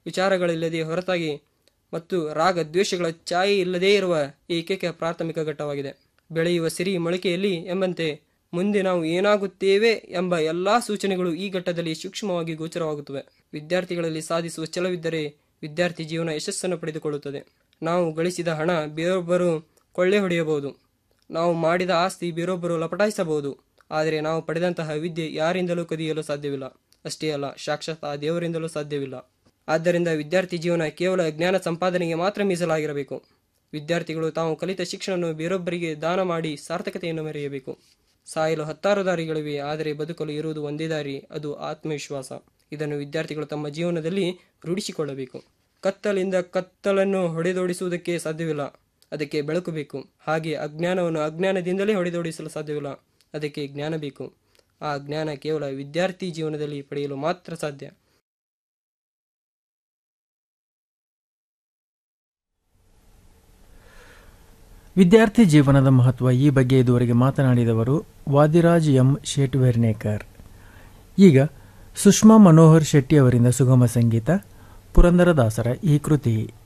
ವಿಚಾರಗಳಿಲ್ಲದೆ ಹೊರತಾಗಿ ಮತ್ತು ರಾಗ ದ್ವೇಷಗಳ ಛಾಯೆ ಇಲ್ಲದೇ ಇರುವ ಏಕೈಕ ಪ್ರಾಥಮಿಕ ಘಟ್ಟವಾಗಿದೆ ಬೆಳೆಯುವ ಸಿರಿ ಮೊಳಕೆಯಲ್ಲಿ ಎಂಬಂತೆ ಮುಂದೆ ನಾವು ಏನಾಗುತ್ತೇವೆ ಎಂಬ ಎಲ್ಲಾ ಸೂಚನೆಗಳು ಈ ಘಟ್ಟದಲ್ಲಿ ಸೂಕ್ಷ್ಮವಾಗಿ ಗೋಚರವಾಗುತ್ತವೆ ವಿದ್ಯಾರ್ಥಿಗಳಲ್ಲಿ ಸಾಧಿಸುವ ಛಲವಿದ್ದರೆ ವಿದ್ಯಾರ್ಥಿ ಜೀವನ ಯಶಸ್ಸನ್ನು ಪಡೆದುಕೊಳ್ಳುತ್ತದೆ ನಾವು ಗಳಿಸಿದ ಹಣ ಬೇರೊಬ್ಬರು ಕೊಳ್ಳೆ ಹೊಡೆಯಬಹುದು ನಾವು ಮಾಡಿದ ಆಸ್ತಿ ಬೇರೊಬ್ಬರು ಲಪಟಾಯಿಸಬಹುದು ಆದರೆ ನಾವು ಪಡೆದಂತಹ ವಿದ್ಯೆ ಯಾರಿಂದಲೂ ಕದಿಯಲು ಸಾಧ್ಯವಿಲ್ಲ ಅಷ್ಟೇ ಅಲ್ಲ ಸಾಕ್ಷಾತ್ ಆ ದೇವರಿಂದಲೂ ಸಾಧ್ಯವಿಲ್ಲ ಆದ್ದರಿಂದ ವಿದ್ಯಾರ್ಥಿ ಜೀವನ ಕೇವಲ ಜ್ಞಾನ ಸಂಪಾದನೆಗೆ ಮಾತ್ರ ಮೀಸಲಾಗಿರಬೇಕು ವಿದ್ಯಾರ್ಥಿಗಳು ತಾವು ಕಲಿತ ಶಿಕ್ಷಣವನ್ನು ಬೇರೊಬ್ಬರಿಗೆ ದಾನ ಮಾಡಿ ಸಾರ್ಥಕತೆಯನ್ನು ಮೆರೆಯಬೇಕು ಸಾಯಲು ಹತ್ತಾರು ದಾರಿಗಳಿವೆ ಆದರೆ ಬದುಕಲು ಇರುವುದು ಒಂದೇ ದಾರಿ ಅದು ಆತ್ಮವಿಶ್ವಾಸ ಇದನ್ನು ವಿದ್ಯಾರ್ಥಿಗಳು ತಮ್ಮ ಜೀವನದಲ್ಲಿ ರೂಢಿಸಿಕೊಳ್ಳಬೇಕು ಕತ್ತಲಿಂದ ಕತ್ತಲನ್ನು ಹೊಡೆದೋಡಿಸುವುದಕ್ಕೆ ಸಾಧ್ಯವಿಲ್ಲ ಅದಕ್ಕೆ ಬೆಳಕು ಬೇಕು ಹಾಗೆ ಅಜ್ಞಾನವನ್ನು ಅಜ್ಞಾನದಿಂದಲೇ ಹೊಡೆದೋಡಿಸಲು ಸಾಧ್ಯವಿಲ್ಲ ಅದಕ್ಕೆ ಜ್ಞಾನ ಬೇಕು ಆ ಜ್ಞಾನ ಕೇವಲ ವಿದ್ಯಾರ್ಥಿ ಜೀವನದಲ್ಲಿ ಪಡೆಯಲು ಮಾತ್ರ ಸಾಧ್ಯ ವಿದ್ಯಾರ್ಥಿ ಜೀವನದ ಮಹತ್ವ ಈ ಬಗ್ಗೆ ಇದುವರೆಗೆ ಮಾತನಾಡಿದವರು ವಾದಿರಾಜ್ ಎಂ ಶೇಟ್ವೆರ್ನೇಕರ್ ಈಗ ಸುಷ್ಮಾ ಮನೋಹರ್ ಶೆಟ್ಟಿ ಅವರಿಂದ ಸುಗಮ ಸಂಗೀತ ಪುರಂದರದಾಸರ ಈ ಕೃತಿ